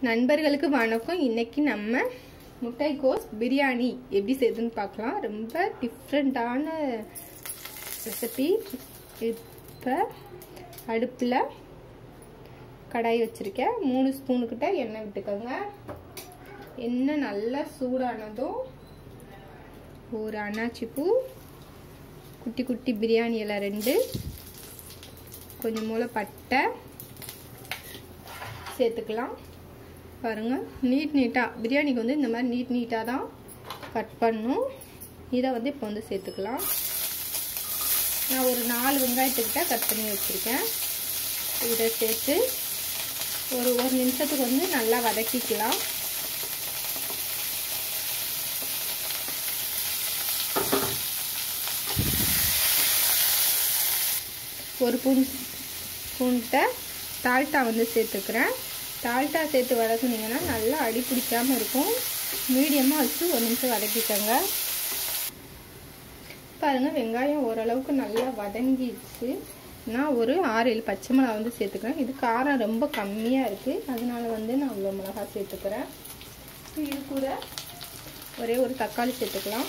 நண்பர்களுக்கு வணக்கம் இன்னைக்கு நம்ம முட்டைக்கோஸ் பிரியாணி எப்படி செய்யுதுன்னு பார்க்கலாம் ரொம்ப டிஃப்ரெண்ட்டான ரெசிபி இப்போ அடுப்பில் கடாய் வச்சுருக்கேன் மூணு ஸ்பூனுக்கிட்ட எண்ணெய் விட்டுக்கோங்க எண்ணெய் நல்லா சூடானதும் ஒரு அன்னாச்சி பூ குட்டி குட்டி பிரியாணி இலை ரெண்டு கொஞ்சம் மூளை பட்டை சேர்த்துக்கலாம் பாருங்கள் நீட் நீட்டாக பிரியாணிக்கு வந்து இந்த மாதிரி நீட் நீட்டாக தான் கட் பண்ணும் இதை வந்து இப்போ வந்து சேர்த்துக்கலாம் நான் ஒரு நாலு வெங்காயத்துக்கிட்ட கட் பண்ணி வச்சுருக்கேன் இதை சேர்த்து ஒரு ஒரு நிமிஷத்துக்கு வந்து நல்லா வதக்கிக்கலாம் ஒரு பூன் பூன்கிட்ட தால்ட்டா வந்து சேர்த்துக்கிறேன் தால்ட்டா சேர்த்து வதக்குனீங்கன்னா நல்லா அடி பிடிக்காமல் இருக்கும் மீடியமாக வச்சு ஒரு நிமிஷம் வதக்கிக்கோங்க பாருங்கள் வெங்காயம் ஓரளவுக்கு நல்லா வதங்கிடுச்சு நான் ஒரு ஆறு ஏழு பச்சை மிளகா வந்து சேர்த்துக்கிறேன் இது காரம் ரொம்ப கம்மியாக இருக்குது அதனால வந்து நான் அவ்வளோ மிளகா சேர்த்துக்கிறேன் இது கூட ஒரே ஒரு தக்காளி சேர்த்துக்கலாம்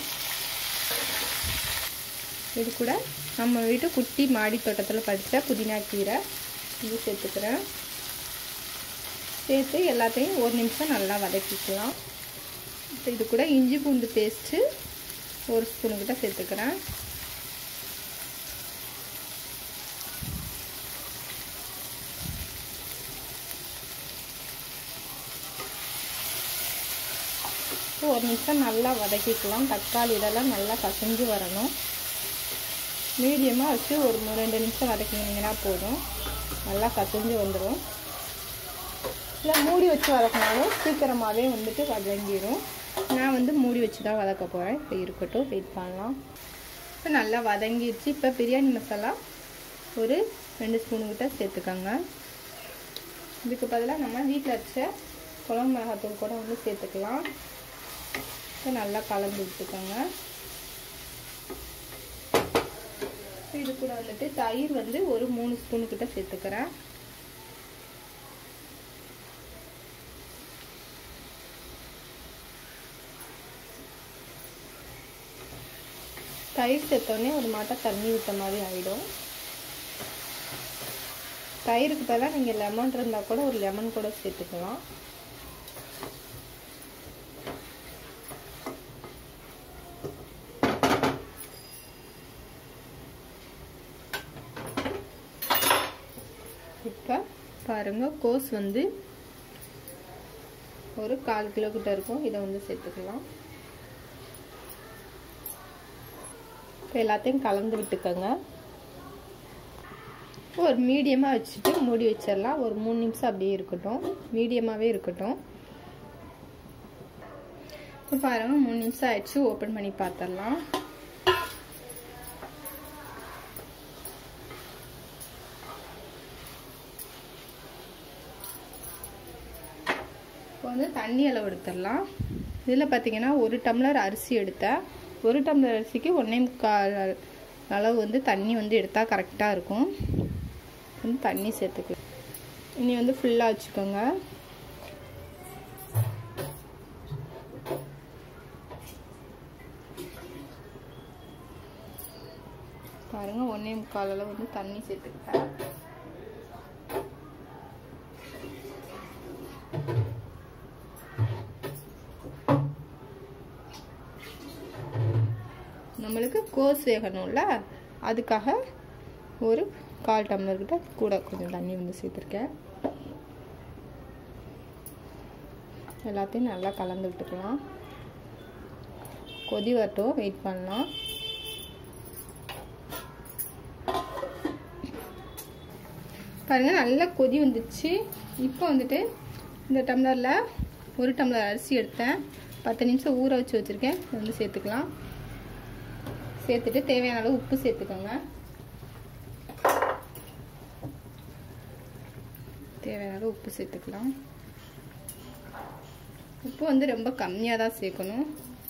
இது கூட நம்ம வீட்டு குட்டி மாடி தோட்டத்தில் படித்த புதினா கீரை இது சேர்த்துக்கிறேன் சேர்த்து எல்லாத்தையும் ஒரு நிமிஷம் நல்லா வதக்கிக்கலாம் இப்போ இது கூட இஞ்சி பூண்டு பேஸ்ட்டு ஒரு ஸ்பூனுக்கிட்ட சேர்த்துக்கிறேன் ஒரு நிமிஷம் நல்லா வதக்கிக்கலாம் தக்காளி இதெல்லாம் நல்லா கசஞ்சு வரணும் மீடியமாக வச்சு ஒரு ரெண்டு நிமிஷம் வதக்கினீங்கன்னா போதும் நல்லா கசஞ்சு வந்துடும் இல்லை மூடி வச்சு வதக்கினாலும் சீக்கிரமாகவே வந்துட்டு வதங்கிடும் நான் வந்து மூடி வச்சு தான் வதக்க போகிறேன் இப்போ இருக்கட்டும் வெயிட் பண்ணலாம் இப்போ நல்லா வதங்கிடுச்சு இப்போ பிரியாணி மசாலா ஒரு ரெண்டு ஸ்பூனுக்கிட்ட சேர்த்துக்கோங்க இதுக்கு பதிலாக நம்ம வீட்டில் வச்ச குழம்பு மிளகாத்தூள் கூட வந்து சேர்த்துக்கலாம் இப்போ நல்லா கலந்து விட்டுக்கோங்க இது கூட வந்துட்டு தயிர் வந்து ஒரு மூணு ஸ்பூன் கிட்ட சேர்த்துக்கிறேன் தயிர் சேர்த்தோடனே ஒரு மாட்டை தண்ணி விட்ட மாதிரி ஆகிடும் தயிருக்கு பதிலாக நீங்கள் லெமன் இருந்தால் கூட ஒரு லெமன் கூட சேர்த்துக்கலாம் இப்போ பாருங்கள் கோஸ் வந்து ஒரு கால் கிலோ கிட்ட இருக்கும் இதை வந்து சேர்த்துக்கலாம் இப்போ எல்லாத்தையும் கலந்து விட்டுக்கோங்க ஒரு மீடியமாக வச்சுட்டு மூடி வச்சிடலாம் ஒரு மூணு நிமிஷம் அப்படியே இருக்கட்டும் மீடியமாகவே இருக்கட்டும் இப்போ பாருங்கள் மூணு நிமிஷம் ஆயிடுச்சு ஓப்பன் பண்ணி பார்த்துடலாம் இப்போ வந்து தண்ணி அளவு எடுத்துடலாம் இதில் பார்த்தீங்கன்னா ஒரு டம்ளர் அரிசி எடுத்தேன் ஒரு டம்ளர் அரிசிக்கு ஒன்றே முக்கால் அளவு வந்து தண்ணி வந்து எடுத்தால் கரெக்டாக இருக்கும் வந்து தண்ணி சேர்த்துக்கலாம் இனி வந்து ஃபுல்லாக வச்சுக்கோங்க பாருங்கள் ஒன்றே முக்கால் அளவு வந்து தண்ணி சேர்த்துக்கிட்டேன் நம்மளுக்கு கோஸ் வேகணும்ல அதுக்காக ஒரு கால் டம்ளர்கிட்ட கூட கொஞ்சம் தண்ணி வந்து சேர்த்துருக்கேன் எல்லாத்தையும் நல்லா கலந்து விட்டுக்கலாம் கொதி வரட்டும் வெயிட் பண்ணலாம் பாருங்கள் நல்லா கொதி வந்துச்சு இப்போ வந்துட்டு இந்த டம்ளரில் ஒரு டம்ளர் அரிசி எடுத்தேன் பத்து நிமிஷம் ஊற வச்சு வச்சுருக்கேன் வந்து சேர்த்துக்கலாம் சேர்த்துட்டு தேவையான அளவு உப்பு சேர்த்துக்கோங்க தேவையான அளவு உப்பு சேர்த்துக்கலாம் உப்பு வந்து ரொம்ப கம்மியாக தான் சேர்க்கணும்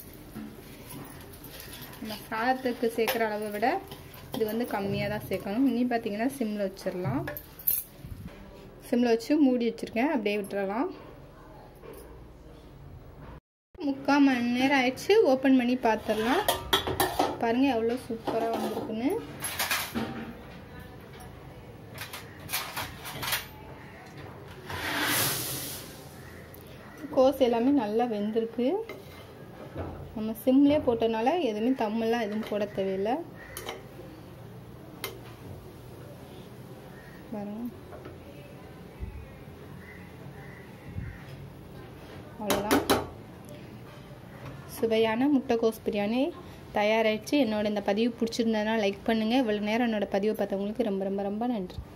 நம்ம சாதத்துக்கு சேர்க்குற அளவை விட இது வந்து கம்மியாக தான் சேர்க்கணும் இனி பார்த்தீங்கன்னா சிம்மில் வச்சிடலாம் சிம்மில் வச்சு மூடி வச்சுருக்கேன் அப்படியே விட்டுறலாம் முக்கால் மணி நேரம் ஆயிடுச்சு ஓப்பன் பண்ணி பார்த்துடலாம் பாருங்கள் எவ்வளோ சூப்பராக வந்திருக்குன்னு கோஸ் எல்லாமே நல்லா வெந்திருக்கு நம்ம சிம்லேயே போட்டனால எதுவுமே தம்மெல்லாம் எதுவும் போட தேவையில்லை பாருங்க அவ்வளோதான் சுவையான முட்டைக்கோஸ் பிரியாணி தயாராகிடுச்சு என்னோட இந்த பதிவு பிடிச்சிருந்ததுனா லைக் பண்ணுங்கள் இவ்வளோ நேரம் என்னோட பதிவை பார்த்தவங்களுக்கு ரொம்ப ரொம்ப ரொம்ப நன்றி